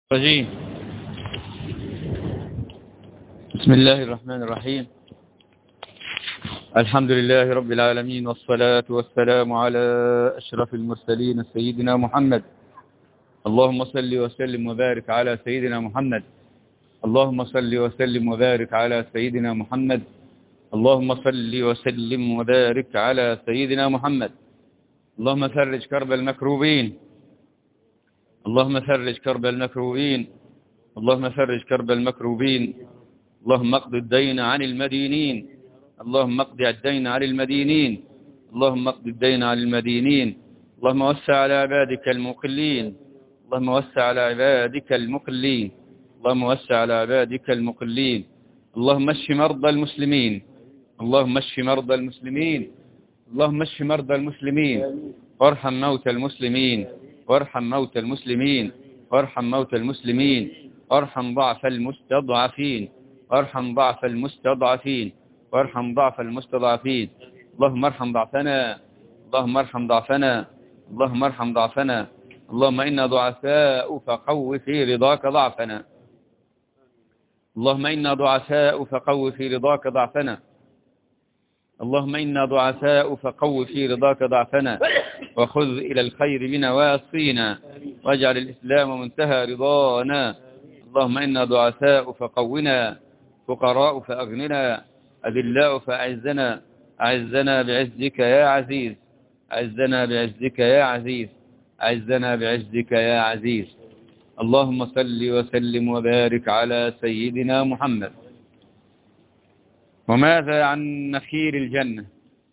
الرجيم بسم الله الرحمن الرحيم الحمد لله رب العالمين والصلاة والسلام على أشرف المرسلين سيدنا محمد اللهم صل وسلم وبارك على سيدنا محمد اللهم صل وسلم وبارك على سيدنا محمد اللهم صل وسلم وبارك على سيدنا محمد اللهم فرج كرب المكروبين اللهم فرج كرب المكروبين اللهم فرج كرب المكروبين اللهم اقض الدين عن المدينين اللهم اقض الدين عن المدينين اللهم اقض الدين عن المدينين اللهم وسع على عبادك المقلين اللهم وسع على عبادك المقلين اللهم وسع على عبادك المقلين اللهم اشف مرضى المسلمين اللهم اشف مرضى المسلمين اللهم اشف مرضى المسلمين وارحم موتى المسلمين وارحم موتى المسلمين وارحم موتى المسلمين وارحم ضعف المستضعفين وارحم ضعف المستضعفين وارحم ضعف المستضعفين اللهم ارحم ضعفنا اللهم ارحم ضعفنا اللهم ارحم ضعفنا اللهم إنا ضعفاء فقو في رضاك ضعفنا اللهم إنا ضعفاء فقو في رضاك ضعفنا اللهم إنا ضعفاء فقو في رضاك ضعفنا وخذ إلى الخير بنواصينا واجعل الإسلام منتهى رضانا اللهم إنا ضعفاء فقونا فقراء فأغننا أذلاء فأعزنا أعزنا بعزك يا عزيز أعزنا بعزك يا عزيز أعزنا بعزك يا عزيز اللهم صل وسلم وبارك على سيدنا محمد وماذا عن نخير الجنة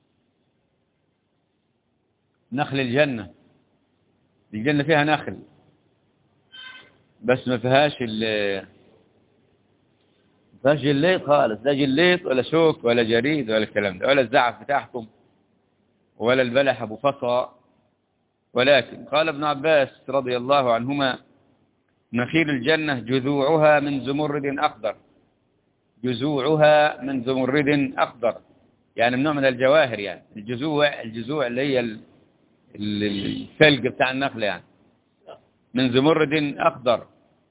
نخل الجنة الجنة فيها نخل بس ما فيهاش ال ما فيهاش جليط خالص لا جليط ولا شوك ولا جريد ولا الكلام ده ولا الزعف بتاعكم ولا البلح ابو فصى ولكن قال ابن عباس رضي الله عنهما نخيل الجنة جذوعها من زمرد أخضر جذوعها من زمرد أخضر يعني من نوع من الجواهر يعني الجذوع الجذوع اللي هي الثلج بتاع النخل يعني من زمرد أخضر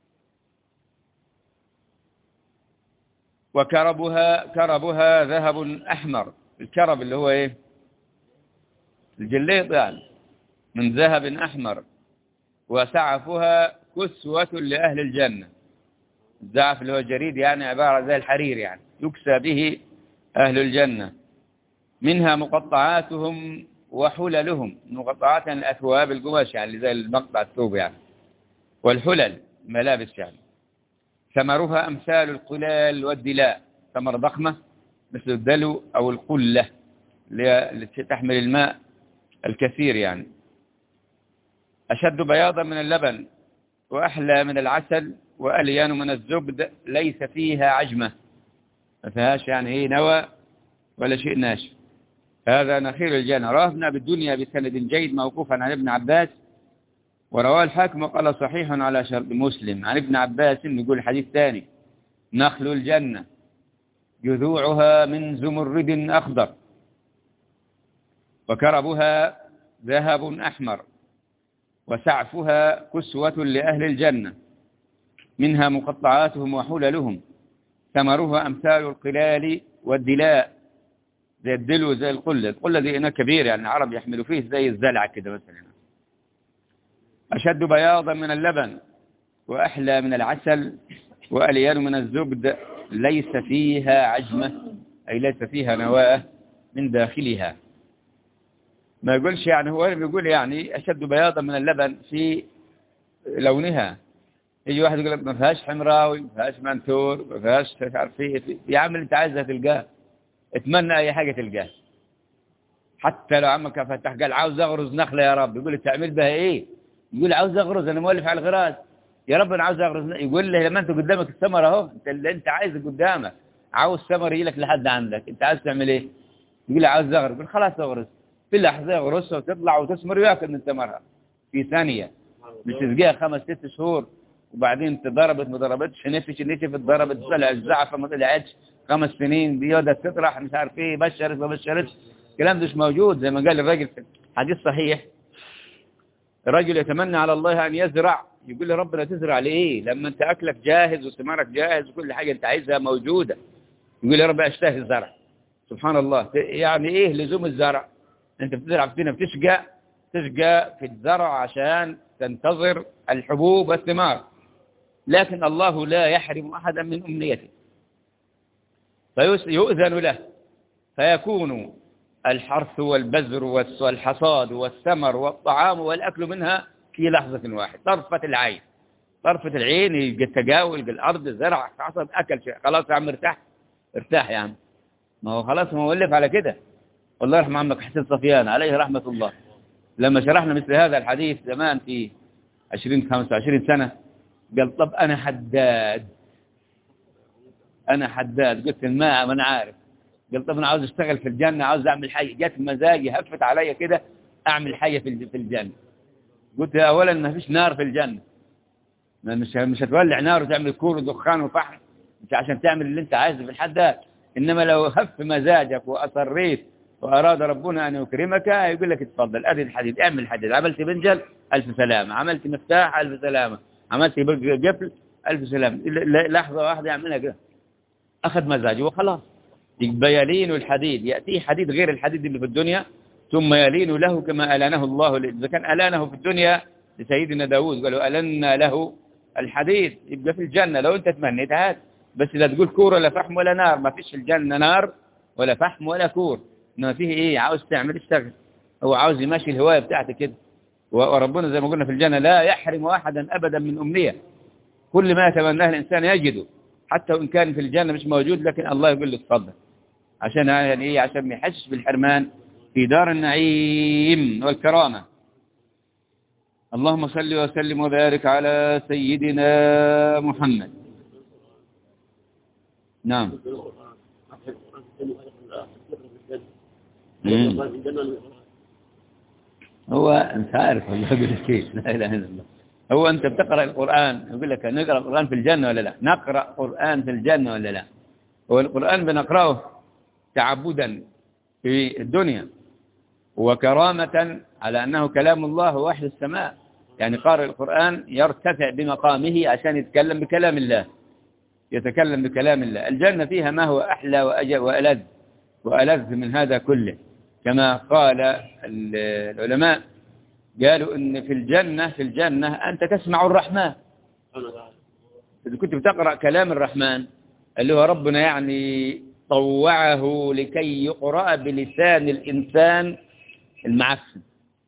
وكربها كربها ذهب أحمر الكرب اللي هو ايه الجليط يعني من ذهب أحمر وسعفها كسوة لأهل الجنة الزعف اللي هو جريد يعني عبارة زي الحرير يعني يكسى به أهل الجنة منها مقطعاتهم وحللهم مقطعات يعني الأثواب القماش يعني اللي زي المقطع الثوب يعني والحلل ملابس يعني ثمرها أمثال القلال والدلاء ثمر ضخمة مثل الدلو أو القلة اللي تحمل الماء الكثير يعني أشد بياضا من اللبن وأحلى من العسل وأليان من الزبد ليس فيها عجمة ما فيهاش يعني ايه نوى ولا شيء ناشف هذا نخيل الجنة رواه ابن أبي الدنيا بسند جيد موقوفا عن ابن عباس ورواه الحاكم وقال صحيح على شرط مسلم عن ابن عباس يقول حديث ثاني نخل الجنة جذوعها من زمرد أخضر وكربها ذهب أحمر وسعفها كسوة لأهل الجنة منها مقطعاتهم وحللهم ثمرها أمثال القلال والدلاء زي الدلو زي القلة القلة دي هنا كبير يعني العرب يحملوا فيه زي الزلع كده مثلا أشد بياضا من اللبن وأحلى من العسل وأليان من الزبد ليس فيها عجمة أي ليس فيها نواة من داخلها ما يقولش يعني هو بيقول يعني أشد بياضا من اللبن في لونها يجي واحد يقول لك ما فيهاش حمراوي ما فيهاش منثور ما فيهاش مش عارف ايه يا عم اللي انت عايزها تلقاه اتمنى اي حاجه تلقاها حتى لو عمك فتح قال عاوز اغرز نخله يا رب يقول تعمل بها ايه يقول عاوز اغرز انا مولف على الغراز يا رب انا عاوز اغرز يقول له لما انت قدامك الثمر اهو انت اللي انت عايزه قدامك عاوز ثمر يجي لك لحد عندك انت عايز تعمل ايه يقول لي عاوز اغرز يقول خلاص اغرز في لحظه يغرسها وتطلع وتثمر وياكل من ثمرها في ثانيه مش تسقيها خمس ست شهور وبعدين تضربت ما ضربتش نفش نشفت ضربت طلع الزعفه ما طلعتش خمس سنين بيودة تطرح مش عارف ايه بشرت ما بشرتش الكلام ده مش موجود زي ما قال الراجل في حديث صحيح الرجل يتمنى على الله أن يزرع يقول لي ربنا تزرع ليه لما انت اكلك جاهز وثمارك جاهز وكل حاجة انت عايزها موجودة يقول لي رب اشتهي الزرع سبحان الله يعني ايه لزوم الزرع انت بتزرع فينا بتشقى تشقى في الزرع عشان تنتظر الحبوب والثمار لكن الله لا يحرم أحدا من أمنيته فيؤذن له فيكون الحرث والبذر والحصاد والثمر والطعام والأكل منها في لحظة واحدة طرفة العين طرفة العين يجي التجاول يجي الأرض زرع حصد أكل شيء خلاص يا عم ارتاح ارتاح يا عم ما هو خلاص مولف على كده والله يرحم عمك حسين صفيان عليه رحمة الله لما شرحنا مثل هذا الحديث زمان في 20 25 سنة قال طب أنا حداد أنا حداد قلت الماء ما أنا عارف قال طب أنا عاوز أشتغل في الجنة عاوز أعمل حاجة جت مزاجي هفت عليا كده أعمل حاجة في في الجنة قلت أولا ما فيش نار في الجنة ما مش مش هتولع نار وتعمل كور ودخان وفحم مش عشان تعمل اللي أنت عايزه في الحداد إنما لو هف مزاجك وأصريت وأراد ربنا أن يكرمك يقول لك اتفضل أدي الحديد اعمل الحديد عملت بنجل ألف سلامة عملت مفتاح ألف سلامة عملت قفل ألف سلامة لحظة واحدة يعملها كده أخذ مزاجه وخلاص يبقى يلين الحديد يأتيه حديد غير الحديد اللي في الدنيا ثم يلين له كما ألانه الله إذا كان ألانه في الدنيا لسيدنا داود قالوا ألنا له الحديد يبقى في الجنة لو أنت تمنيت هات بس لا تقول كور ولا فحم ولا نار ما فيش الجنة نار ولا فحم ولا كور انما فيه ايه عاوز تعمل اشتغل هو عاوز يمشي الهواية بتاعتك كده وربنا زي ما قلنا في الجنة لا يحرم أحدا أبدا من أمنية كل ما يتمناه الإنسان يجده حتى وإن كان في الجنة مش موجود لكن الله يقول له اتفضل عشان يعني ايه عشان ما يحسش بالحرمان في دار النعيم والكرامة اللهم صل وسلم وبارك على سيدنا محمد نعم هو انت عارف والله يقول لك ايش لا اله الا الله هو انت بتقرا القران يقول لك نقرا القران في الجنه ولا لا نقرا قران في الجنه ولا لا هو القران بنقراه تعبدا في الدنيا وكرامة على أنه كلام الله وحي السماء يعني قارئ القرآن يرتفع بمقامه عشان يتكلم بكلام الله يتكلم بكلام الله الجنة فيها ما هو أحلى وأجل وألذ وألذ من هذا كله كما قال العلماء قالوا ان في الجنة في الجنة أنت تسمع الرحمن إذا كنت بتقرأ كلام الرحمن اللي هو ربنا يعني طوعه لكي يقرأ بلسان الإنسان المعفن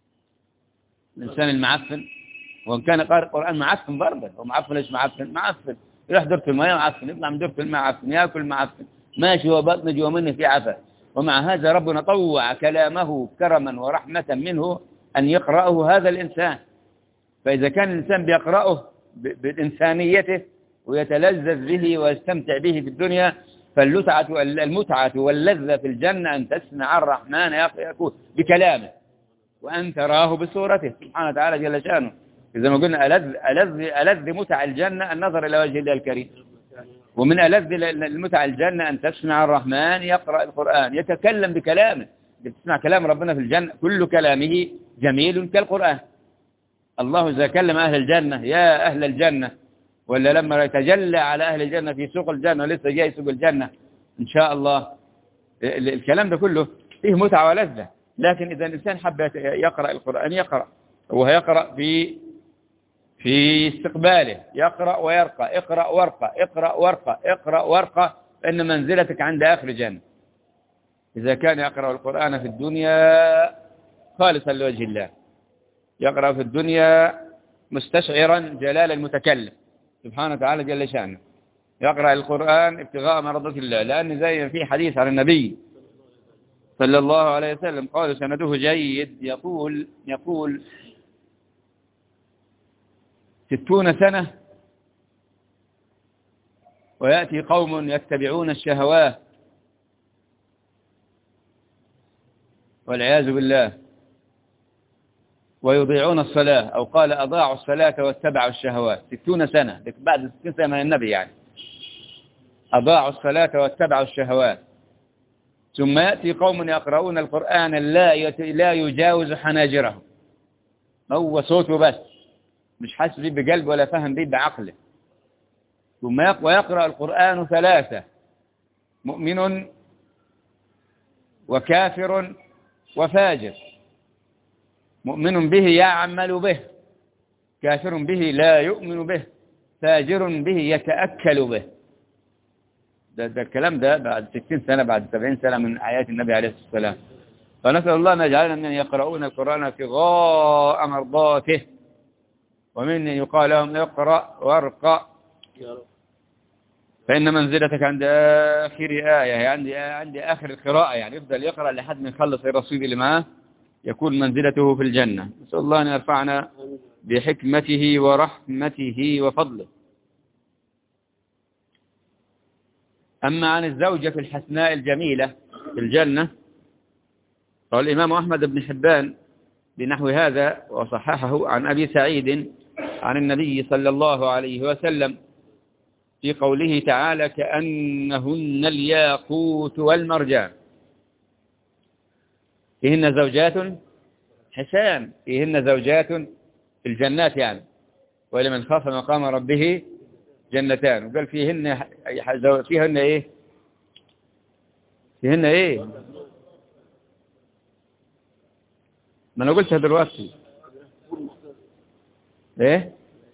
الإنسان المعفن وإن كان قارئ القرآن معفن برضه هو معفن ليش معفن معفن يروح دورة المياه معفن يطلع من دورة الماء معفن ياكل معفن ماشي هو بطن جوا منه في عفن ومع هذا ربنا طوع كلامه كرما ورحمة منه أن يقرأه هذا الإنسان فإذا كان الإنسان بيقرأه بإنسانيته ويتلذذ به ويستمتع به في الدنيا فالمتعة المتعة واللذة في الجنة أن تسمع الرحمن يقول بكلامه وأن تراه بصورته سبحانه وتعالى جل شأنه إذا ما قلنا ألذ, ألذ, ألذ متع الجنة النظر إلى وجه الله الكريم ومن ألذ المتع الجنة أن تسمع الرحمن يقرأ القرآن يتكلم بكلامه تسمع كلام ربنا في الجنة كل كلامه جميل كالقرآن الله إذا كلم أهل الجنة يا أهل الجنة ولا لما يتجلى على أهل الجنة في سوق الجنة ولسه جاي سوق الجنة إن شاء الله الكلام ده كله فيه متعة ولذة لكن إذا الإنسان حب يقرأ القرآن يقرأ وهيقرأ في في استقباله يقرأ ويرقى اقرأ وارقى اقرأ وارقى اقرأ وارقى إن منزلتك عند آخر جنة إذا كان يقرأ القرآن في الدنيا خالصا لوجه الله يقرأ في الدنيا مستشعرا جلال المتكلم سبحانه وتعالى جل شأنه يقرأ القرآن ابتغاء مرضات الله لأن زي في حديث عن النبي صلى الله عليه وسلم قال سنده جيد يقول يقول ستون سنة ويأتي قوم يتبعون الشهوات والعياذ بالله ويضيعون الصلاة أو قال أضاعوا الصلاة واتبعوا الشهوات ستون سنة بعد ستين سنة من النبي يعني أضاعوا الصلاة واتبعوا الشهوات ثم يأتي قوم يقرؤون القرآن لا لا يجاوز حناجرهم هو صوته بس مش حاسس بيه بقلب ولا فهم بيه بعقله ثم يق- ويقرأ القرآن ثلاثة مؤمن وكافر وفاجر مؤمن به يعمل به كافر به لا يؤمن به فاجر به يتأكل به ده, ده الكلام ده بعد 60 سنة بعد 70 سنة من آيات النبي عليه الصلاة والسلام فنسأل الله أن يجعلنا من يقرؤون القرآن ابتغاء مرضاته ومن يقال لهم اقرأ وارقى يا رب فإن منزلتك عند آخر آية عند عند آخر القراءة يعني يفضل يقرأ لحد ما يخلص الرصيد اللي معاه يكون منزلته في الجنة نسأل الله أن يرفعنا آمين. بحكمته ورحمته وفضله أما عن الزوجة الحسناء الجميلة في الجنة قال الإمام أحمد بن حبان بنحو هذا وصححه عن أبي سعيد عن النبي صلى الله عليه وسلم في قوله تعالى كأنهن الياقوت والمرجان فيهن زوجات حسان فيهن زوجات في الجنات يعني ولمن خاف مقام ربه جنتان وقال فيهن فيهن ايه فيهن ايه ما انا قلتها دلوقتي ايه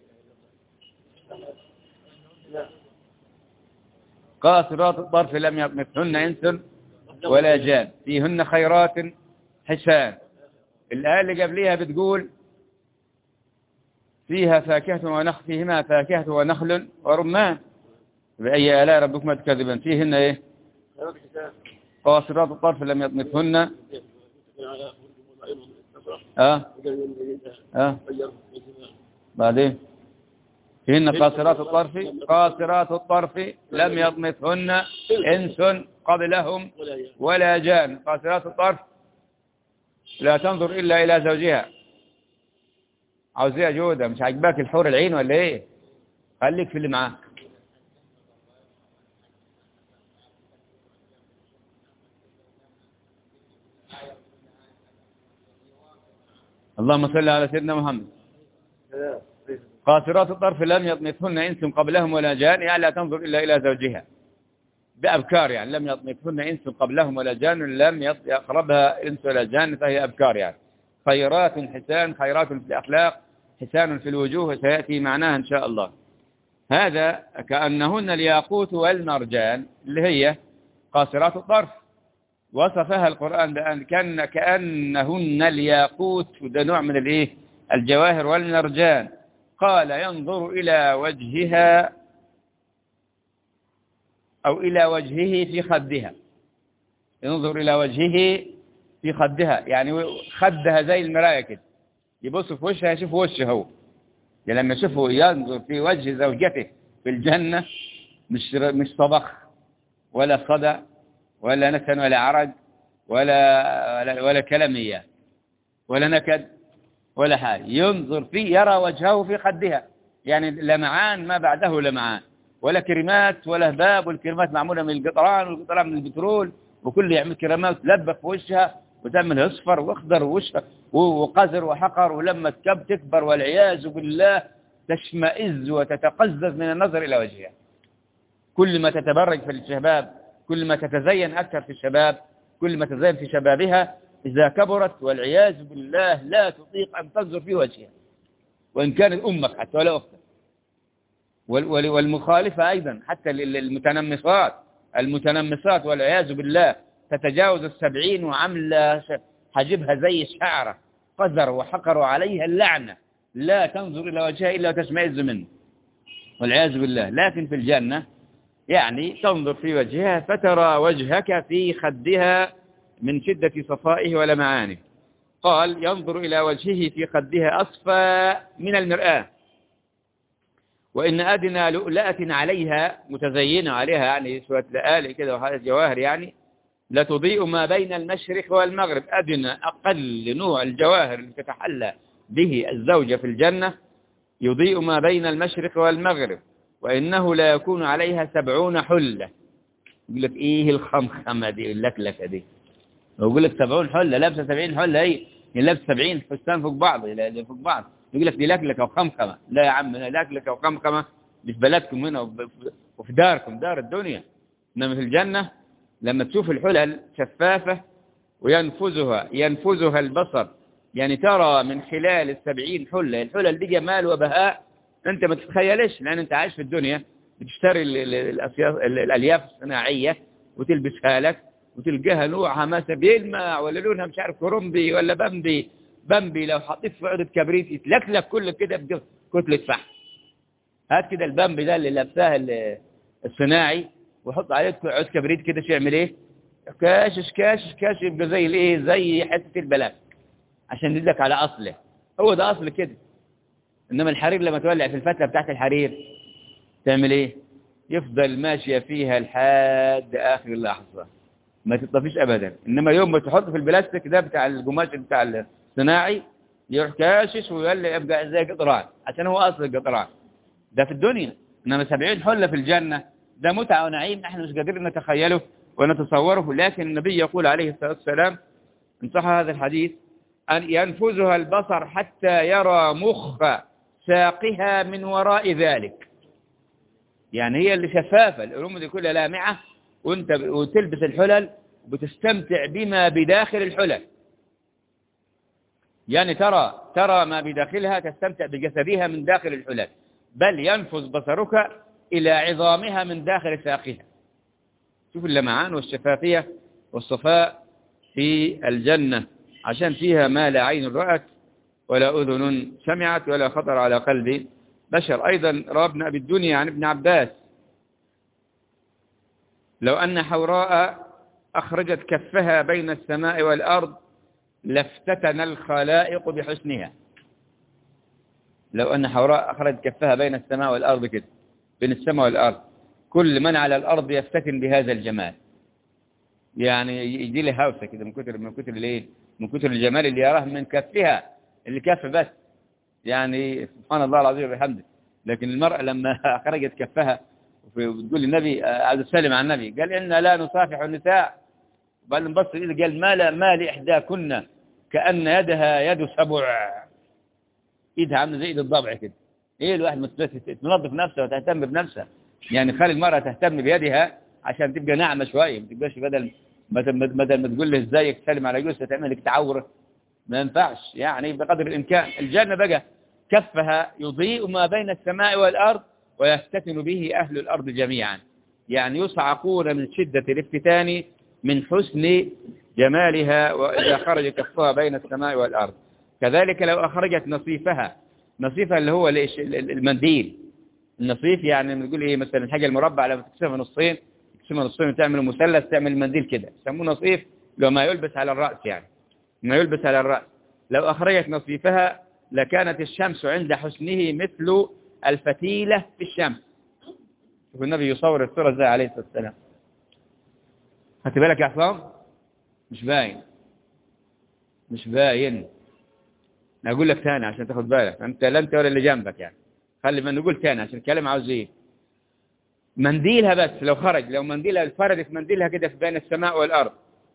قاصرات الطرف لم يطمثهن انس ولا جان فيهن خيرات حسان الآية اللي قبليها بتقول فيها فاكهة ونخل فيهما فاكهة ونخل ورمان بأي آلاء ربكما تكذبان فيهن إيه يا رب حساب. قاصرات الطرف لم يطمثهن آه آه بعدين فيهن قاصرات الطرف قاصرات الطرف لم يطمثهن إنس قبلهم ولا يا ولا جان قاصرات الطرف لا تنظر إلا إلى زوجها عاوزيها جودة مش عاجباك الحور العين ولا إيه خليك في اللي معاك اللهم صل على سيدنا محمد سلام. قاصرات الطرف لم يطمثهن إنس قبلهم ولا جان يعني لا تنظر إلا إلى زوجها بأبكار يعني لم يطمثهن إنس قبلهم ولا جان لم يط- يقربها إنس ولا جان فهي أبكار يعني خيرات حسان خيرات في الأخلاق حسان في الوجوه سيأتي معناها إن شاء الله هذا كأنهن الياقوت والمرجان اللي هي قاصرات الطرف وصفها القرآن بأن كان كأنهن الياقوت وده نوع من الإيه الجواهر والمرجان قال ينظر إلى وجهها أو إلى وجهه في خدها ينظر إلى وجهه في خدها يعني خدها زي المراية كده يبص في وشها يشوف وشه هو يعني لما يشوفه ينظر في وجه زوجته في الجنة مش مش صبخ ولا صدى ولا نتن ولا عرج ولا ولا, ولا كلامية ولا نكد ولا حاجة ينظر فيه يرى وجهه في خدها يعني لمعان ما بعده لمعان ولا كريمات ولا هباب والكريمات معمولة من القطران والقطران من البترول وكل يعمل كريمات لبخ في وشها وتعمل اصفر واخضر ووشها وقذر وحقر ولما تكب تكبر والعياذ بالله تشمئز وتتقزز من النظر إلى وجهها كل ما تتبرج في الشباب كل ما تتزين أكثر في الشباب كل ما تتزين في شبابها إذا كبرت والعياذ بالله لا تطيق أن تنظر في وجهها وإن كانت أمك حتى ولا أختك وال- وال- والمخالفة أيضا حتى لل- المتنمصات المتنمصات والعياذ بالله تتجاوز السبعين وعاملة ش- حاجبها زي الشعرة قذر وحقر عليها اللعنة لا تنظر إلى وجهها إلا وتشمئز منه والعياذ بالله لكن في الجنة يعني تنظر في وجهها فترى وجهك في خدها من شدة صفائه ولمعانه قال ينظر إلى وجهه في خدها أصفى من المرآة وإن أدنى لؤلأة عليها متزينة عليها يعني شوية لآلئ كده وحاجة جواهر يعني لتضيء ما بين المشرق والمغرب أدنى أقل نوع الجواهر اللي تتحلى به الزوجة في الجنة يضيء ما بين المشرق والمغرب وإنه لا يكون عليها سبعون حلة يقول لك إيه الخمخمة دي اللكلكة دي يقول لك سبعون حلة لابسة سبعين حلة هي هي لابسة سبعين فستان فوق بعض لا- لا فوق بعض يقول لك دي لكلكة وخمخمة لا يا عم لا لكلكة وخمخمة دي في بلدكم هنا وب- وفي داركم دار الدنيا إنما في الجنة لما تشوف الحلل شفافة وينفذها ينفذها البصر يعني ترى من خلال السبعين حلة الحلل دي جمال وبهاء أنت ما تتخيلش لأن أنت عايش في الدنيا بتشتري ال- ال- الأسياس- ال- الألياف الصناعية وتلبسها لك وتلقاها نوعها مثلا بيلمع ولا لونها مش عارف كرنبي ولا بمبي بمبي لو حطيت في عقدة كبريت يتلكلك كله كده بكتلة فحم هات كده البمبي ده اللي لابساه ال- الصناعي وحط عليه عود كبريت كده شو يعمل ايه كاشش كاشش كاشش يبقى زي الايه زي حته البلاك عشان يدلك على اصله هو ده اصل كده انما الحرير لما تولع في الفتله بتاعت الحرير تعمل ايه يفضل ماشيه فيها لحد اخر لحظه ما تطفيش ابدا انما يوم ما تحط في البلاستيك ده بتاع القماش بتاع الصناعي يروح كاشش ويولع يبقى زي قطران عشان هو اصل القطران ده في الدنيا انما سبعين حله في الجنه ده متعه ونعيم احنا مش قادرين نتخيله ونتصوره لكن النبي يقول عليه الصلاه والسلام ان صح هذا الحديث أن ينفذها البصر حتى يرى مخ ساقها من وراء ذلك يعني هي اللي شفافة العلوم دي كلها لامعة وانت ب- وتلبس الحلل وتستمتع بما بداخل الحلل يعني ترى ترى ما بداخلها تستمتع بجسدها من داخل الحلل بل ينفذ بصرك إلى عظامها من داخل ساقها شوف اللمعان والشفافية والصفاء في الجنة عشان فيها ما لا عين رأت ولا أذن سمعت ولا خطر على قلب بشر أيضا روى ابن أبي الدنيا عن ابن عباس لو أن حوراء أخرجت كفها بين السماء والأرض لافتتن الخلائق بحسنها لو أن حوراء أخرجت كفها بين السماء والأرض كده بين السماء والأرض كل من على الأرض يفتتن بهذا الجمال يعني يجي لي هوسة كده من كتر من كتر الايه من كتر الجمال اللي يراه من كفها اللي كف بس يعني سبحان الله العظيم وبحمده لكن المرأة لما خرجت كفها وتقول للنبي آه، عايز اسلم على النبي قال إنا لا نصافح النساء بل نبص إذا قال ما لا ما لإحداكن كأن يدها يد سبع إيدها عاملة زي إيد الضبع كده إيه الواحد متنظف تنظف نفسها وتهتم بنفسها يعني خلي المرأة تهتم بيدها عشان تبقى ناعمة شوية ما تبقاش بدل بدل بدل ما تقول له ازيك تسلم على جوزها تعمل لك تعوره ما ينفعش يعني بقدر الإمكان الجنة بقى كفها يضيء ما بين السماء والأرض ويفتتن به أهل الأرض جميعا يعني يصعقون من شدة الافتتان من حسن جمالها وإذا خرج كفها بين السماء والأرض كذلك لو أخرجت نصيفها نصيفها اللي هو ليش- المنديل النصيف يعني بنقول ايه مثلا الحاجة المربع لما تقسمها نصين تقسمها نصين وتعمل مثلث تعمل منديل كده يسموه نصيف لو ما يلبس على الرأس يعني ما يلبس على الرأس لو أخرجت نصيفها لكانت الشمس عند حسنه مثل الفتيلة في الشمس شوف النبي يصور الصورة ازاي عليه الصلاة والسلام خدت بالك يا حسام مش باين مش باين أقول لك تاني عشان تاخد بالك أنت لا أنت ولا اللي جنبك يعني خلي ما نقول تاني عشان الكلام عاوز ايه منديلها بس لو خرج لو منديلها فردت منديلها كده في بين السماء والأرض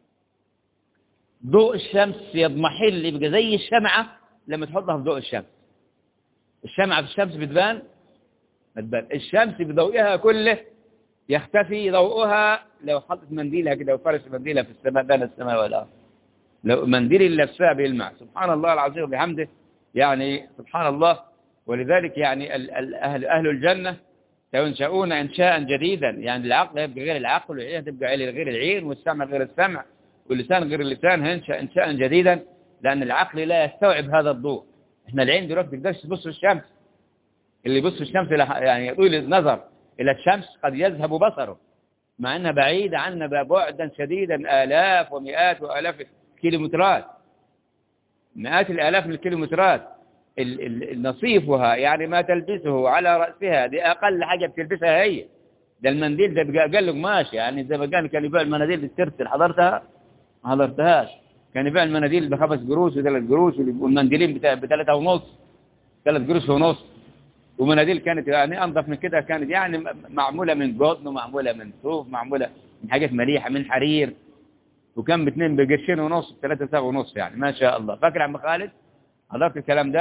ضوء الشمس يضمحل يبقى زي الشمعة لما تحطها في ضوء الشمس الشمعة في الشمس بتبان ما تبان الشمس بضوئها كله يختفي ضوءها لو حطت منديلها كده وفرش منديلها في السماء بين السماء والأرض لو منديل اللي لابسها بيلمع سبحان الله العظيم وبحمده يعني سبحان الله ولذلك يعني ال- ال- أهل, أهل الجنة سينشؤون إنشاء جديدا يعني العقل يبقى غير العقل والعين تبقى غير العين والسمع غير السمع واللسان غير اللسان هينشأ إنشاء جديدا لأن العقل لا يستوعب هذا الضوء احنا العين دلوقتي ما تقدرش تبص في الشمس اللي يبص في الشمس إلى- يعني يطول النظر إلى الشمس قد يذهب بصره مع أنها بعيدة عنا بعدا شديدا آلاف ومئات وآلاف كيلومترات مئات الآلاف من الكيلومترات ال- ال- نصيفها يعني ما تلبسه على رأسها دي أقل حاجة بتلبسها هي ده المنديل ده بقى أقل قماش يعني زي ما كان كان يبيع المناديل بالترتل حضرتها ما حضرتهاش كان يبيع المناديل بخمس قروش وثلاث قروش والمنديلين بتاع بثلاثة ونص ثلاث قروش ونص ومناديل كانت يعني أنظف من كده كانت يعني م- معمولة من قطن ومعمولة من صوف معمولة من حاجات مليحة من حرير وكان باثنين بقرشين ونص بثلاثة ساعة ونص يعني ما شاء الله فاكر عم خالد حضرت الكلام ده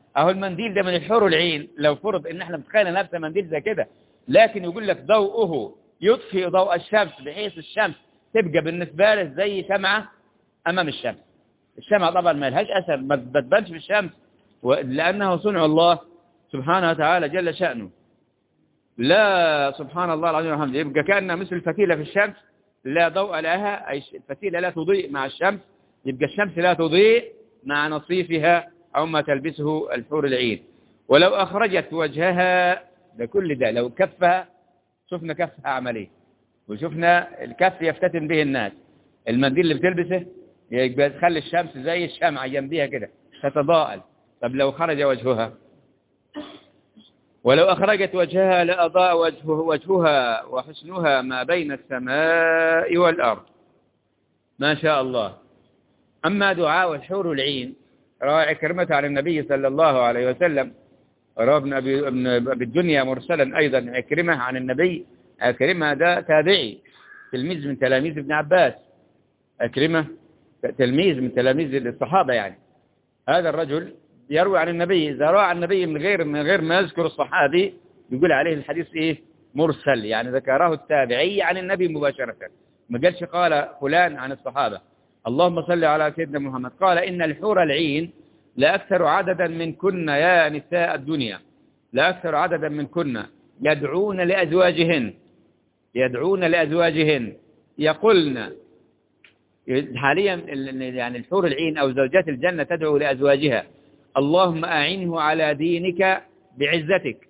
اهو المنديل ده من الحور العين لو فرض ان احنا متخيل نفسه منديل زي كده لكن يقول لك ضوءه يطفئ ضوء الشمس بحيث الشمس تبقى بالنسبة له زي شمعة امام الشمس الشمعة طبعا ما لهاش اثر ما بتبانش في الشمس و- لانه صنع الله سبحانه وتعالى جل شأنه لا سبحان الله العظيم والحمد يبقى كأنها مثل الفتيلة في الشمس لا ضوء لها أي ش- الفتيلة لا تضيء مع الشمس يبقى الشمس لا تضيء مع نصيفها أو ما تلبسه الحور العين ولو أخرجت وجهها ده كل ده لو كفها شفنا كفها عملية وشفنا الكف يفتتن به الناس المنديل اللي بتلبسه يبقى تخلي الشمس زي الشمعة جنبيها كده تتضاءل طب لو خرج وجهها ولو أخرجت وجهها لأضاء وجهه وجهها وحسنها ما بين السماء والأرض ما شاء الله أما دعاء الحور العين روى عكرمة عن النبي صلى الله عليه وسلم روى ابن أبي, ابن أبي الدنيا مرسلا أيضا عكرمة عن النبي عكرمة ده تابعي تلميذ من تلاميذ ابن عباس عكرمة تلميذ من تلاميذ الصحابة يعني هذا الرجل يروي عن النبي إذا روى عن النبي من غير من غير ما يذكر الصحابي يقول عليه الحديث إيه مرسل يعني ذكره التابعي عن النبي مباشرة ما قالش قال فلان عن الصحابة اللهم صل على سيدنا محمد قال إن الحور العين لأكثر عددا من كن يا نساء الدنيا لأكثر عددا من كن يدعون لأزواجهن يدعون لأزواجهن يقولن حاليا ال- يعني الحور العين أو زوجات الجنة تدعو لأزواجها اللهم أعنه على دينك بعزتك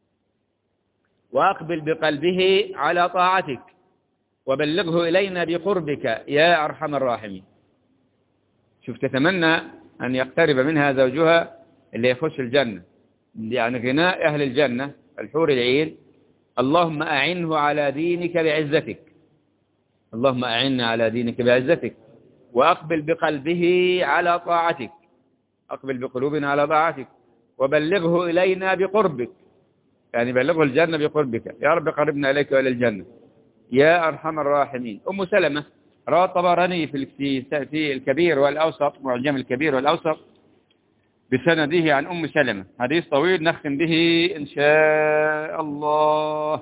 وأقبل بقلبه على طاعتك وبلغه إلينا بقربك يا أرحم الراحمين شوف تتمنى أن يقترب منها زوجها اللي يخش الجنة يعني غناء أهل الجنة الحور العين اللهم أعنه على دينك بعزتك اللهم أعنا على دينك بعزتك وأقبل بقلبه على طاعتك أقبل بقلوبنا على طاعتك وبلغه إلينا بقربك يعني بلغه الجنة بقربك يا رب قربنا إليك وإلى الجنة يا أرحم الراحمين أم سلمة روى الطبراني في في في الكبير والأوسط معجم الكبير والأوسط بسنده عن أم سلمة حديث طويل نختم به إن شاء الله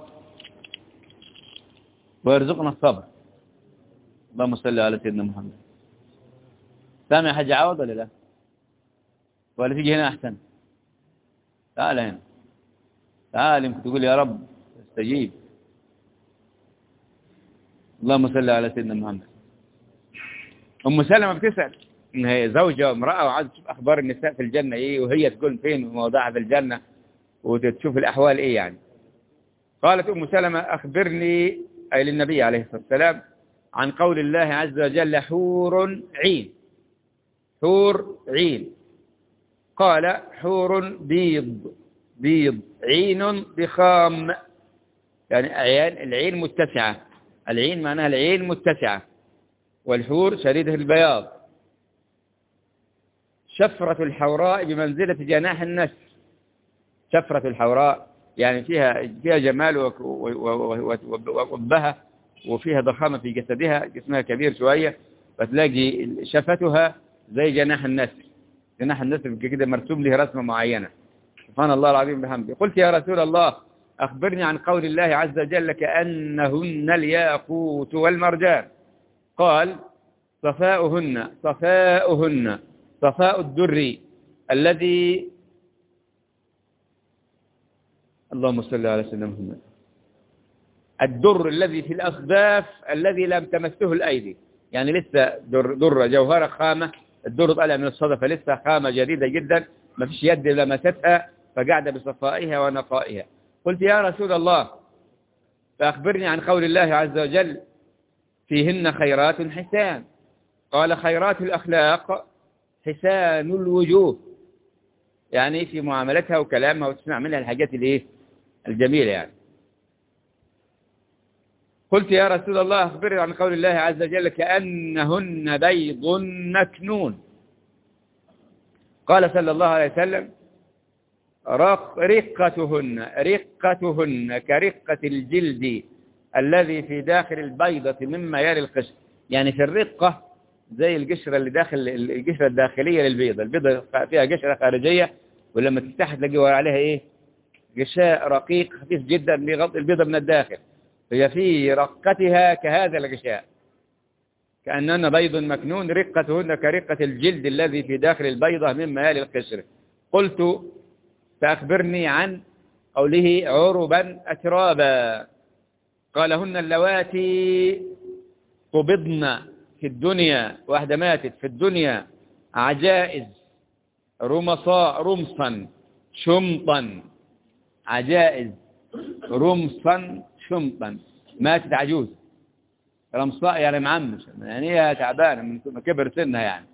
ويرزقنا الصبر اللهم صل على سيدنا محمد سامع حاجة عوض ولا لا ولا تيجي هنا أحسن تعال هنا تعال يمكن تقول يا رب استجيب اللهم صل على سيدنا محمد أم سلمة بتسأل إن هي زوجة وامرأة وعايزة تشوف أخبار النساء في الجنة إيه وهي تكون فين وموضعها في الجنة وتشوف الأحوال إيه يعني قالت أم سلمة أخبرني أي للنبي عليه الصلاة والسلام عن قول الله عز وجل حور عين حور عين قال حور بيض بيض عين بخام يعني عيان العين متسعة العين معناها العين متسعة والحور شديدة البياض شفرة الحوراء بمنزلة جناح النسر شفرة الحوراء يعني فيها فيها جمال وك- و- و- و- وقبها وفيها ضخامة في جسدها جسمها كبير شوية فتلاقي شفتها زي جناح النسر جناح النسر كده مرسوم له رسمة معينة سبحان الله العظيم بحمده قلت يا رسول الله أخبرني عن قول الله عز وجل كأنهن الياقوت والمرجان قال صفاؤهن صفاؤهن صفاء الدر الذي اللهم صل على سيدنا محمد الدر الذي في الأصداف الذي لم تمسه الأيدي يعني لسه در, در جوهرة خامة الدر طالع من الصدفة لسه خامة جديدة جدا ما فيش يد لمستها فقاعدة بصفائها ونقائها قلت يا رسول الله فأخبرني عن قول الله عز وجل فيهن خيرات حسان قال خيرات الأخلاق حسان الوجوه يعني في معاملتها وكلامها وتسمع منها الحاجات الايه الجميلة يعني قلت يا رسول الله أخبرني عن قول الله عز وجل كأنهن بيض مكنون قال صلى الله عليه وسلم رق رقتهن رقتهن كرقة الجلد الذي في داخل البيضة مما يلي القشر يعني في الرقة زي القشرة اللي داخل القشرة الداخلية للبيضة البيضة فيها قشرة خارجية ولما تفتح تلاقي ورا عليها ايه غشاء رقيق خفيف جدا بيغطي البيضة من الداخل هي في رقتها كهذا الغشاء كأننا بيض مكنون رقتهن كرقة الجلد الذي في داخل البيضة مما يلي القشر قلت فأخبرني عن قوله عربا أترابا قالهن اللواتي قبضن في الدنيا واحدة ماتت في الدنيا عجائز رمصاء رمصا شمطا عجائز رمصا شمطا ماتت عجوز رمصاء يعني معمش يعني هي تعبانة من كبر سنها يعني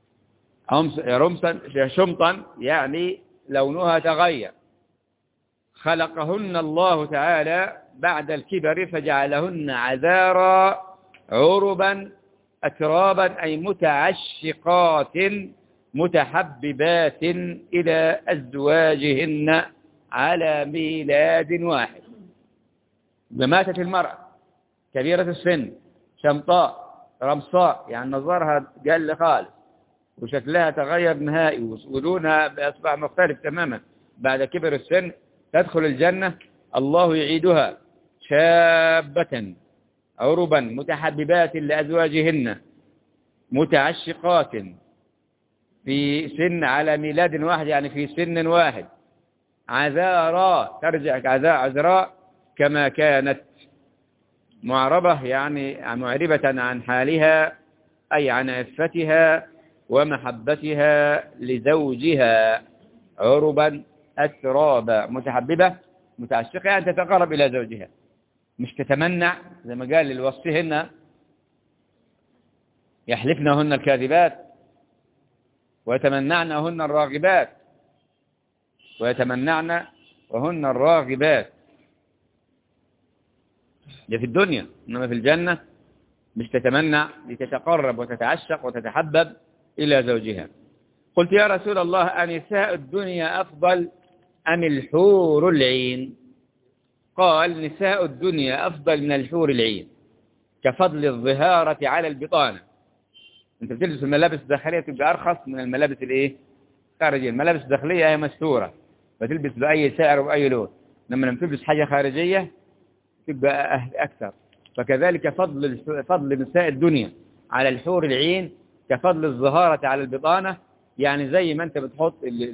رمصا شمطا يعني لونها تغير خلقهن الله تعالى بعد الكبر فجعلهن عذارا عربا أترابا أي متعشقات متحببات إلى أزواجهن على ميلاد واحد ماتت المرأة كبيرة السن شمطاء رمصاء يعني نظرها قل خالص وشكلها تغير نهائي ولونها أصبح مختلف تماما بعد كبر السن تدخل الجنة الله يعيدها شابة عربا متحببات لأزواجهن متعشقات في سن على ميلاد واحد يعني في سن واحد عذارا ترجع عذاء عذراء كما كانت معربة يعني معربة عن حالها أي عن عفتها ومحبتها لزوجها عربا أترابا متحببة متعشقة أن تتقرب إلى زوجها مش تتمنع زي ما قال للوصفهن يحلفنهن الكاذبات ويتمنعنهن الراغبات ويتمنعن وهن الراغبات ده في الدنيا إنما في الجنة مش تتمنع لتتقرب وتتعشق وتتحبب إلى زوجها قلت يا رسول الله أنساء الدنيا أفضل أم الحور العين قال نساء الدنيا أفضل من الحور العين كفضل الظهارة على البطانة انت بتلبس الملابس الداخلية تبقى أرخص من الملابس الايه خارجية الملابس الداخلية هي مستورة فتلبس بأي سعر وبأي لون لما لما تلبس حاجة خارجية تبقى أهل أكثر فكذلك فضل فضل نساء الدنيا على الحور العين كفضل الظهارة على البطانة يعني زي ما انت بتحط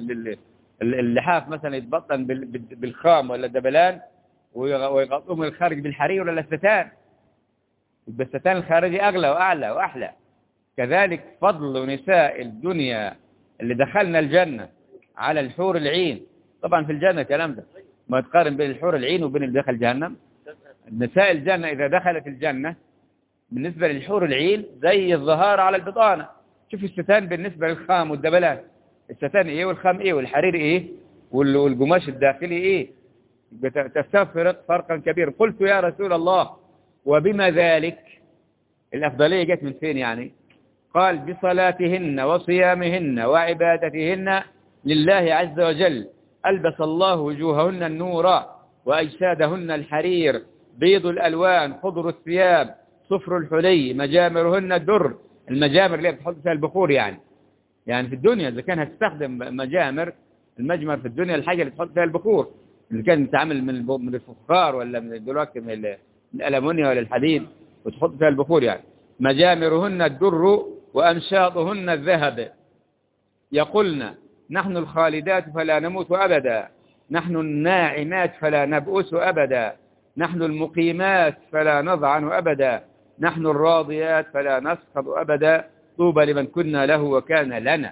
اللحاف مثلا يتبطن بالخام ولا الدبلان ويغطوه من الخارج بالحرير ولا الستان يبقى الستان الخارجي أغلى وأعلى وأحلى كذلك فضل نساء الدنيا اللي دخلنا الجنة على الحور العين طبعا في الجنة كلام ده ما تقارن بين الحور العين وبين اللي دخل جهنم نساء الجنة إذا دخلت الجنة بالنسبة للحور العين زي الظهار على البطانة شوف الستان بالنسبة للخام والدبلات الستان ايه والخام ايه والحرير ايه والقماش الداخلي ايه تستفرق فرقا كبيرا قلت يا رسول الله وبما ذلك الأفضلية جت من فين يعني قال بصلاتهن وصيامهن وعبادتهن لله عز وجل ألبس الله وجوههن النور وأجسادهن الحرير بيض الألوان خضر الثياب صفر الحلي مجامرهن الدر المجامر اللي بتحط فيها البخور يعني يعني في الدنيا إذا كان هتستخدم مجامر المجمر في الدنيا الحاجة اللي تحط فيها البخور اللي كان تعمل من من الفخار ولا من دلوقتي من, من الألمونيا ولا الحديد وتحط فيها البخور يعني مجامرهن الدر وأمشاطهن الذهب يقولن نحن الخالدات فلا نموت أبدا نحن الناعمات فلا نبؤس أبدا نحن المقيمات فلا نضعن أبدا نحن الراضيات فلا نسخط أبدا طوبى لمن كنا له وكان لنا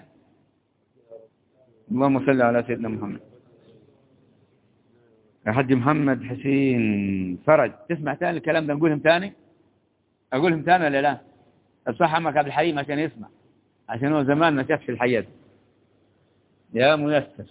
اللهم صل على سيدنا محمد يا حج محمد حسين فرج تسمع تاني الكلام ده نقولهم تاني أقولهم تاني ولا لا الصح عمك عبد الحليم عشان يسمع عشان هو زمان ما شافش الحياة يا ميسر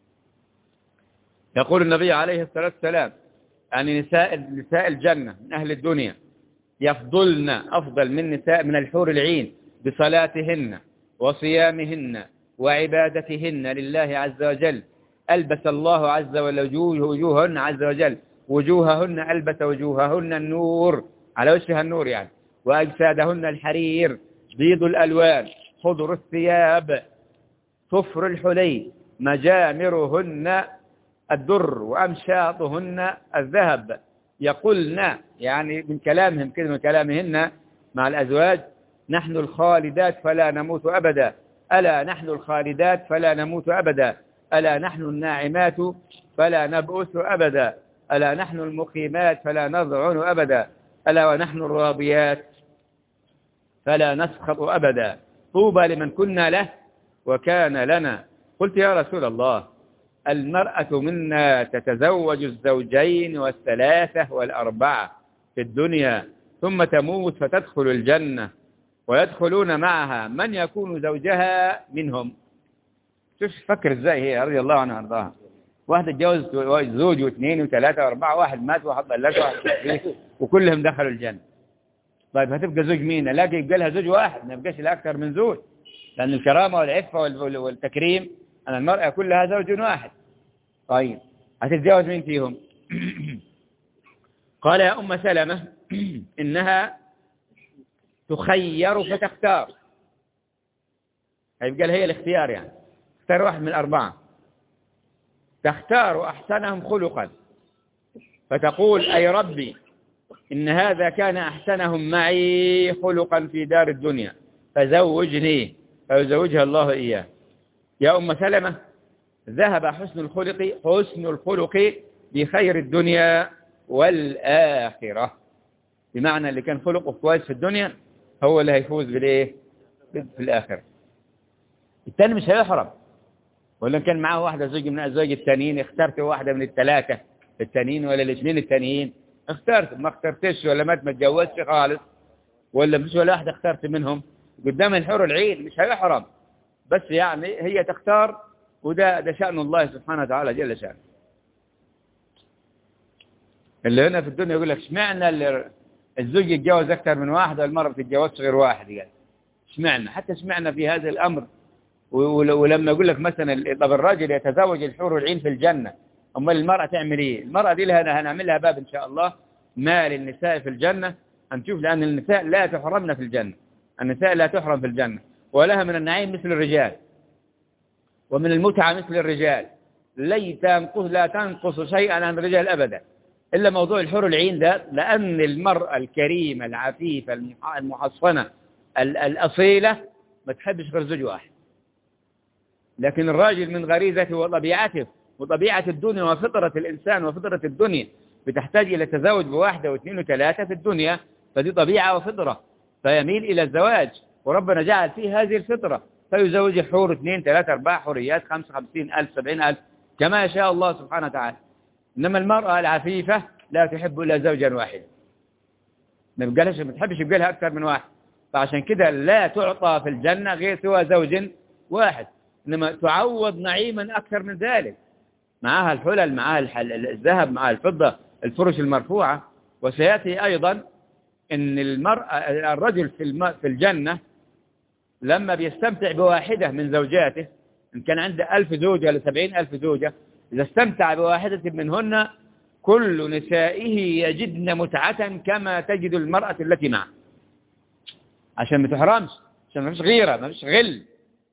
يقول النبي عليه الصلاة والسلام أن نساء نساء الجنة من أهل الدنيا يفضلن أفضل من نساء من الحور العين بصلاتهن وصيامهن وعبادتهن لله عز وجل ألبس الله عز وجل وجوههن عز وجل وجوههن ألبس وجوههن النور على وجهها النور يعني وأجسادهن الحرير بيض الألوان خضر الثياب صفر الحلي مجامرهن الدر وأمشاطهن الذهب يقولن يعني من كلامهم كده من كلامهن مع الأزواج نحن الخالدات فلا نموت أبدا ألا نحن الخالدات فلا نموت أبدا ألا نحن الناعمات فلا نبؤس أبدا ألا نحن المقيمات فلا نضعن أبدا ألا ونحن الراضيات فلا نسخط أبدا طوبى لمن كنا له وكان لنا قلت يا رسول الله المرأة منا تتزوج الزوجين والثلاثة والأربعة في الدنيا ثم تموت فتدخل الجنة ويدخلون معها من يكون زوجها منهم شوف فكر ازاي هي رضي الله عنها وارضاها واحدة اتجوزت زوج واثنين وثلاثة واربعة واحد مات واحد طلق واحد فيه وكلهم دخلوا الجنة طيب هتبقى زوج مين لاقي يبقى لها زوج واحد ما يبقاش لها أكثر من زوج لأن الكرامة والعفة وال- والتكريم أن المرأة كلها زوج واحد طيب هتتجوز مين فيهم قال يا أم سلمة إنها تخير فتختار هيبقى لها هي الاختيار يعني اختار واحد من الأربعة تختار أحسنهم خلقا فتقول أي ربي إن هذا كان أحسنهم معي خلقا في دار الدنيا فزوجني فيزوجها الله إياه يا أم سلمة ذهب حسن الخلق حسن الخلق بخير الدنيا والآخرة بمعنى اللي كان خلقه كويس في الدنيا هو اللي هيفوز بالإيه في الآخرة الثاني مش هيحرم ولا كان معاه واحدة زوج من أزواج التانيين اخترت واحدة من الثلاثة التانيين ولا الاثنين التانيين اخترت ما اخترتش ولا ما تتجوزش خالص ولا مش ولا واحدة اخترت منهم قدام الحور العين مش هيحرم بس يعني هي تختار وده ده شأن الله سبحانه وتعالى جل شأنه اللي هنا في الدنيا يقول لك اشمعنى اللي الزوج يتجوز أكثر من واحد والمرأة ما تتجوزش غير واحد يعني اشمعنى حتى اشمعنى في هذا الأمر ول- ولما يقول لك مثلا طب الراجل يتزوج الحور العين في الجنة أمال المرأة تعمل إيه المرأة دي لها هنعمل لها باب إن شاء الله ما للنساء في الجنة هنشوف لأن النساء لا تحرمن في الجنة النساء لا تحرم في الجنة ولها من النعيم مثل الرجال ومن المتعة مثل الرجال لا تنقص لا تنقص شيئا عن الرجال أبدا إلا موضوع الحور العين ده لأن المرأة الكريمة العفيفة المح- المحصنة ال- الأصيلة ما تحبش غير زوج واحد لكن الراجل من غريزته وطبيعته وطبيعة الدنيا وفطرة الإنسان وفطرة الدنيا بتحتاج إلى تزاوج بواحدة واثنين وثلاثة في الدنيا فدي طبيعة وفطرة فيميل إلى الزواج وربنا جعل فيه هذه الفطرة فيزوج حور اثنين ثلاثة أربعة حوريات خمسة خمسين ألف سبعين ألف كما يشاء الله سبحانه وتعالى إنما المرأة العفيفة لا تحب إلا زوجا واحدا ما بقالش ما تحبش يبقى لها أكثر من واحد فعشان كده لا تعطى في الجنة غير سوى زوج واحد إنما تعوض نعيما أكثر من ذلك معها الحلل معها الحل- الذهب معها الفضة الفرش المرفوعة وسيأتي أيضا أن المرأة الرجل في, الم... في الجنة لما بيستمتع بواحدة من زوجاته إن كان عنده ألف زوجة لسبعين ألف زوجة إذا استمتع بواحدة منهن كل نسائه يجدن متعة كما تجد المرأة التي معه عشان ما تحرمش عشان ما فيش غيرة ما فيش غل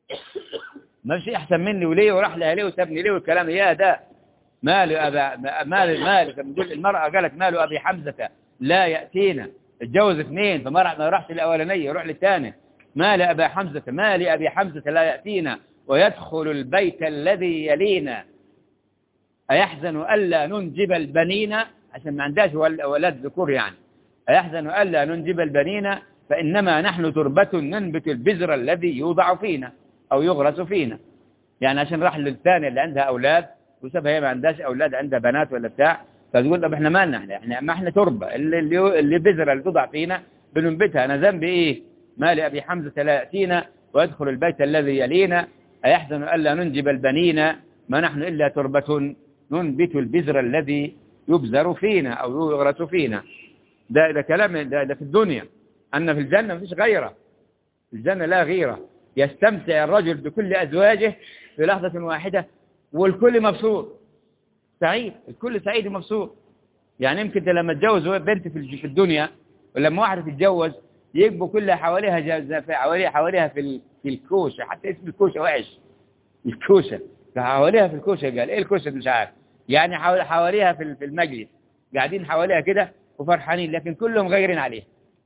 ما فيش أحسن مني وليه وراح لها ليه وسابني ليه والكلام يا ده مال أبا مال مال بتقول المرأة قالت مال أبي حمزة لا يأتينا اتجوز اثنين فما ما راحش الأولانية يروح للثاني مال أبا حمزة مال أبي حمزة لا يأتينا ويدخل البيت الذي يلينا أيحزن ألا ننجب البنين عشان ما عندهاش ول- ولد ذكور يعني أيحزن ألا ننجب البنين فإنما نحن تربة ننبت البذر الذي يوضع فينا أو يغرس فينا يعني عشان راح للثانية اللي عندها أولاد وسابها هي ما عندهاش أولاد عندها بنات ولا بتاع فتقول طب احنا مالنا احنا احنا ما احنا تربة اللي اللي اللي بذرة اللي توضع فينا بننبتها أنا ذنبي إيه ما لأبي حمزة لا يأتينا ويدخل البيت الذي يلينا أيحزن ألا ننجب البنين ما نحن إلا تربة ننبت البذر الذي يبذر فينا أو يغرس فينا ده, ده كلام ده, ده في الدنيا أن في الجنة مفيش غيره في الجنة لا غيره يستمتع الرجل بكل أزواجه في لحظة واحدة والكل مبسوط سعيد الكل سعيد ومبسوط يعني يمكن انت لما تتجوز بنت في الج- في الدنيا ولما واحدة تتجوز يجبوا كلها حواليها جا- زا- في- حواليها حواليها في ال- في الكوشة حتى اسم الكوشة وحش الكوشة حواليها في الكوشه قال ايه الكوشه مش عارف يعني حوالي حواليها في في المجلس قاعدين حواليها كده وفرحانين لكن كلهم غيرين عليها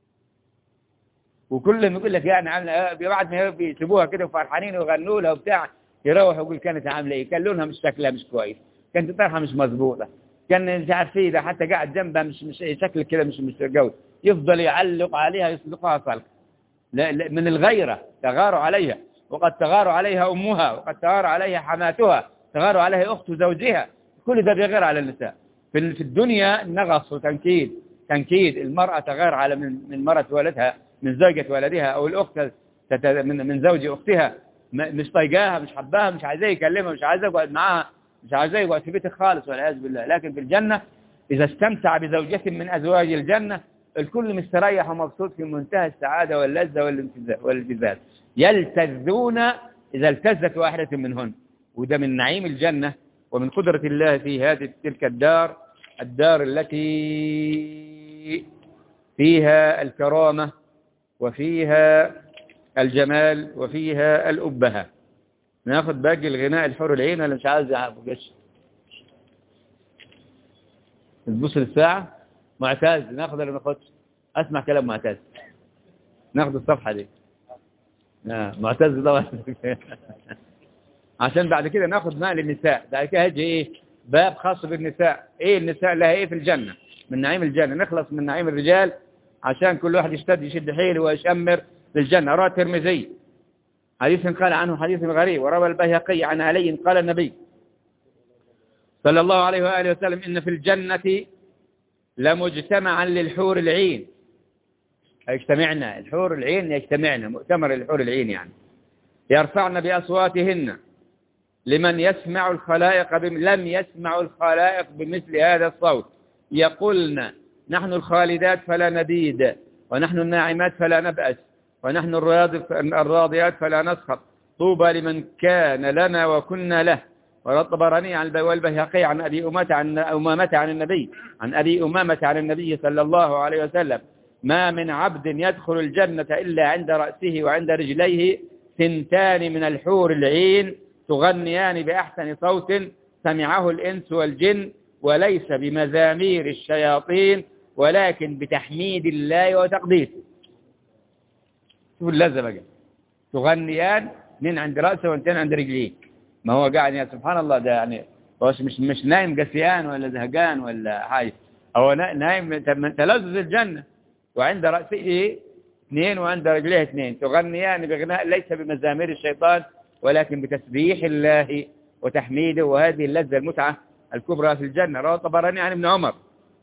وكلهم يقول لك يعني عامله بعد ما بيسيبوها كده وفرحانين ويغنوا لها وبتاع يروح يقول كانت عامله ايه كان لونها مش شكلها مش كويس كانت طرحها مش مظبوطه كان مش عارف ايه ده حتى قاعد جنبها مش مش شكل كده مش مش جوي يفضل يعلق عليها يصدقها صلق لا لا من الغيرة تغار عليها وقد تغار عليها أمها وقد تغار عليها حماتها تغار عليها أخت زوجها كل ده بيغير على النساء في في الدنيا نغص وتنكيد تنكيد المرأة تغار على من من مرة ولدها من زوجة ولدها أو الأخت تت- من من زوج أختها م- مش طايقاها مش حباها مش عايزاه يكلمها مش عايزاه يقعد معاها مش عايزاه يقعد في بيتك خالص والعياذ بالله لكن في الجنة إذا استمتع بزوجة من أزواج الجنة الكل مستريح ومبسوط في منتهى السعادة واللذة والامتزاز- والالتزاز يلتذون إذا التزت واحدة منهن وده من نعيم الجنة ومن قدرة الله في هذه تلك الدار الدار التي فيها الكرامة وفيها الجمال وفيها الأبهة ناخد باقي الغناء الحور العين ولا مش عايز يعرفش تبص للساعة معتاز ناخد ولا ما ناخدش اسمع كلام معتاز ناخد الصفحة دي آه معتز طبعا عشان بعد كده ناخد مال النساء بعد كده هيجي ايه باب خاص بالنساء ايه النساء لها ايه في الجنة من نعيم الجنة نخلص من نعيم الرجال عشان كل واحد يشتد يشد حيله ويشمر للجنة رواه الترمذي حديث قال عنه حديث غريب وروى البيهقي عن علي قال النبي صلى الله عليه وآله وسلم إن في الجنة لمجتمعا للحور العين يجتمعنا الحور العين يجتمعنا مؤتمر الحور العين يعني يرفعن بأصواتهن لمن يسمع الخلائق بم... لم يسمع الخلائق بمثل هذا الصوت يقولن نحن الخالدات فلا نبيد ونحن الناعمات فلا نبأس ونحن الراض- الراضيات فلا نسخط طوبى لمن كان لنا وكنا له وروى الطبراني عن الب- والبيهقي عن أبي أمامة عن أمامة عن النبي عن أبي أمامة عن النبي صلى الله عليه وسلم ما من عبد يدخل الجنة إلا عند رأسه وعند رجليه سنتان من الحور العين تغنيان بأحسن صوت سمعه الإنس والجن وليس بمزامير الشياطين ولكن بتحميد الله وتقديسه شوف اللذة بقى تغنيان من عند رأسه وانتين عند رجليه ما هو قاعد يا سبحان الله ده يعني هو مش مش نايم قسيان ولا زهقان ولا حاجة هو نا- نايم من تلذذ الجنة وعند رأسه اثنين وعند رجليه اثنين تغنيان بغناء ليس بمزامير الشيطان ولكن بتسبيح الله وتحميده وهذه اللذة المتعة الكبرى في الجنة رواه الطبراني عن ابن عمر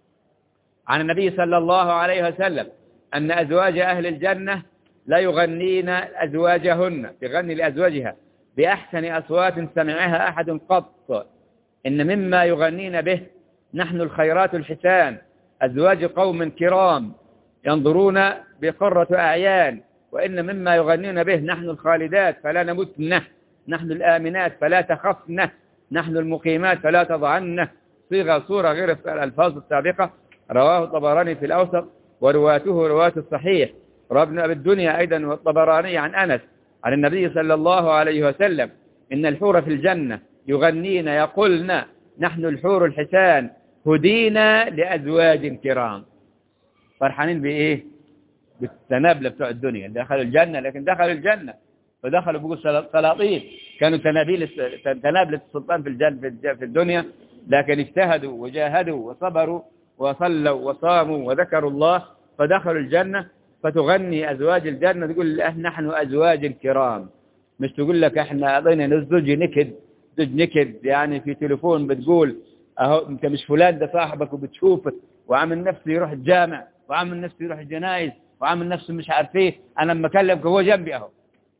عن النبي صلى الله عليه وسلم أن أزواج أهل الجنة لا يغنين أزواجهن يغني لأزواجها بأحسن أصوات سمعها أحد قط إن مما يغنين به نحن الخيرات الحسان أزواج قوم كرام ينظرون بقرة أعيان وإن مما يغنين به نحن الخالدات فلا نمتن نحن الآمنات فلا تخفن نحن المقيمات فلا تضعنه صيغة صورة غير الألفاظ السابقة رواه الطبراني في الأوسط ورواته رواة الصحيح رواه ابن أبي الدنيا أيضا والطبراني عن أنس عن النبي صلى الله عليه وسلم إن الحور في الجنة يغنين يقولن نحن الحور الحسان هدينا لأزواج كرام فرحانين بإيه بالتنابلة بتوع الدنيا دخلوا الجنة لكن دخلوا الجنة فدخلوا بقوا سلا- سلاطين كانوا تنابيل الس- تنابلة السلطان في الجنة في الج- في الدنيا لكن اجتهدوا وجاهدوا وصبروا وصلوا وصاموا وذكروا الله فدخلوا الجنة فتغني أزواج الجنة تقول له نحن أزواج كرام مش تقول لك احنا أعطينا نزوج نكد زوج نكد يعني في تليفون بتقول اهو انت مش فلان ده صاحبك وبتشوفه وعامل نفسه يروح الجامع وعامل نفسه يروح الجنايز وعامل نفسه مش عارف ايه انا لما اكلمك هو جنبي اهو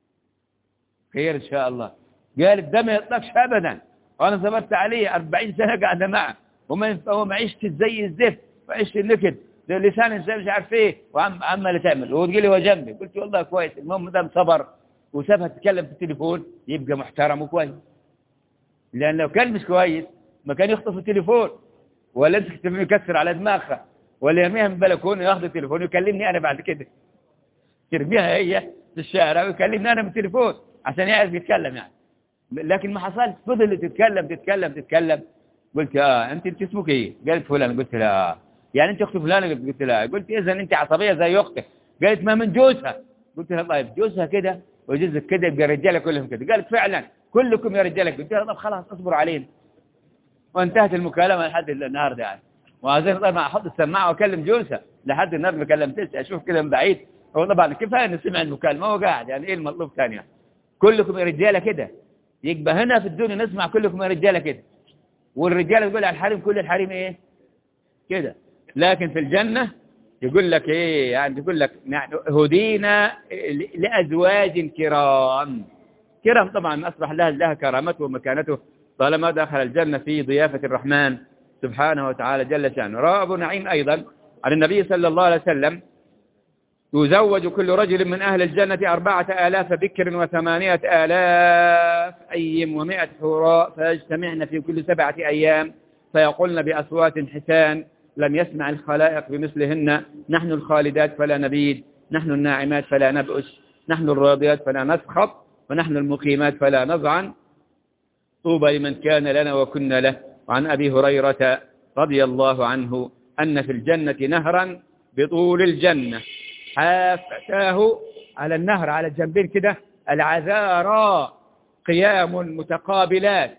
خير ان شاء الله قال ده ما يطلقش ابدا وانا صبرت عليه 40 سنه قاعده معه وما ينف- هو معيشتي زي الزفت وعيشتي النكد ده لسان زي مش عارف ايه وعم عمال تعمل وتقول لي هو جنبي قلت والله كويس المهم دام صبر وسابها تتكلم في التليفون يبقى محترم وكويس لان لو كان مش كويس ما كان يخطف التليفون ولا يمسك التليفون يكسر على دماغها ولا يرميها من البلكونه ياخذ التليفون ويكلمني انا بعد كده ترميها هي في الشارع ويكلمني انا بالتليفون عشان يعرف يتكلم يعني لكن ما حصلش فضل تتكلم تتكلم تتكلم قلت اه انت انت اسمك ايه قالت فلان قلت لها يعني انت اخت فلانه قلت قلت لها قلت اذا انت عصبيه زي اختك قالت ما من جوزها قلت لها طيب جوزها كده وجوزك كده يبقى الرجاله كلهم كده قالت فعلا كلكم يا رجاله قلت لها طب خلاص اصبروا علينا وانتهت المكالمه لحد النهارده يعني وعايزين طبعا احط السماعه واكلم جوزها لحد النهارده ما كلمتش اشوف كده من بعيد هو طبعا كفايه انه سمع المكالمه وهو قاعد يعني ايه المطلوب ثاني يعني كلكم يا رجاله كده يبقى هنا في الدنيا نسمع كلكم يا رجاله كده والرجاله تقول على الحريم كل الحريم ايه كده لكن في الجنه يقول لك ايه يعني يقول لك يعني هدينا لازواج كرام كرام طبعا اصبح لها لها كرامته ومكانته طالما دخل الجنه في ضيافه الرحمن سبحانه وتعالى جل شانه روى ابو نعيم ايضا عن النبي صلى الله عليه وسلم يزوج كل رجل من أهل الجنة أربعة آلاف بكر وثمانية آلاف أيم ومائة حوراء فيجتمعن في كل سبعة أيام فيقولن بأصوات حسان لم يسمع الخلائق بمثلهن نحن الخالدات فلا نبيد نحن الناعمات فلا نبؤس نحن الراضيات فلا نسخط ونحن المقيمات فلا نضعن طوبى لمن كان لنا وكنا له وعن أبي هريرة رضي الله عنه أن في الجنة نهرا بطول الجنة حافتاه على النهر على الجنبين كده العذارى قيام متقابلات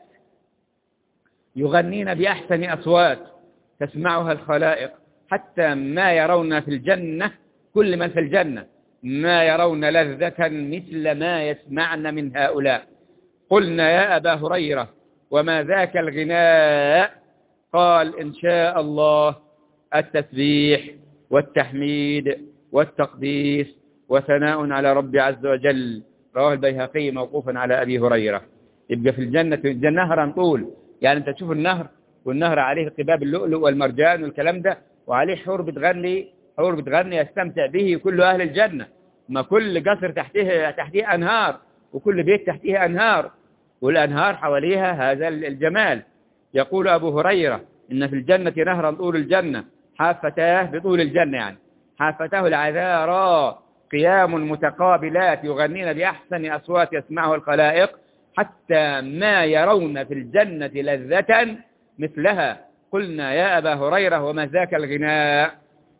يغنين بأحسن أصوات تسمعها الخلائق حتى ما يرون في الجنة كل من في الجنة ما يرون لذة مثل ما يسمعن من هؤلاء قلنا يا أبا هريرة وما ذاك الغناء قال إن شاء الله التسبيح والتحميد والتقديس وثناء على رب عز وجل رواه البيهقي موقوفا على أبي هريرة يبقى في الجنة الجنة نهرا طول يعني أنت تشوف النهر والنهر عليه قباب اللؤلؤ والمرجان والكلام ده وعليه حور بتغني حور بتغني يستمتع به كل أهل الجنة ما كل قصر تحته تحتيه أنهار وكل بيت تحتيه أنهار والأنهار حواليها هذا الجمال يقول أبو هريرة إن في الجنة نهرا طول الجنة حافتاه بطول الجنة يعني حافتاه العذارى قيام متقابلات يغنين بأحسن أصوات يسمعه الخلائق حتى ما يرون في الجنة لذة مثلها قلنا يا أبا هريرة وما ذاك الغناء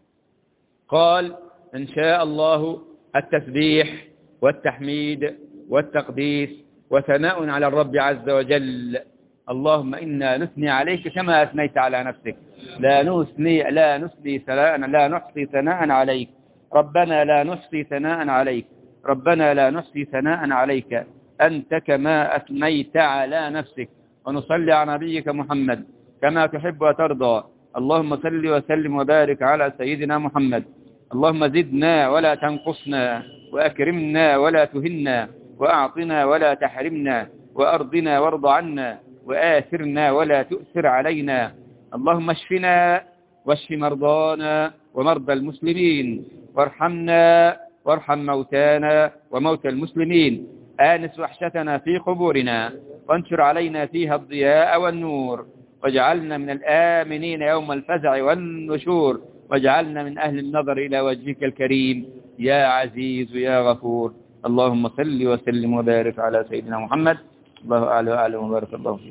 قال إن شاء الله التسبيح والتحميد والتقديس وثناء على الرب عز وجل اللهم إنا نثني عليك كما أثنيت على نفسك لا نثني لا نثني ثناء لا نحصي ثناء عليك ربنا لا نحصي ثناء عليك ربنا لا نحصي ثناء عليك أنت كما أثنيت على نفسك ونصلي على نبيك محمد كما تحب وترضى اللهم صل وسلم وبارك على سيدنا محمد اللهم زدنا ولا تنقصنا وأكرمنا ولا تهنا وأعطنا ولا تحرمنا وأرضنا وارض عنا وآثرنا ولا تؤثر علينا اللهم اشفنا واشف مرضانا ومرضى المسلمين وارحمنا وارحم موتانا وموتى المسلمين آنس وحشتنا في قبورنا وانشر علينا فيها الضياء والنور واجعلنا من الآمنين يوم الفزع والنشور واجعلنا من أهل النظر إلى وجهك الكريم يا عزيز يا غفور اللهم صل وسلم وبارك على سيدنا محمد الله أعلى وأعلم وبارك الله فيك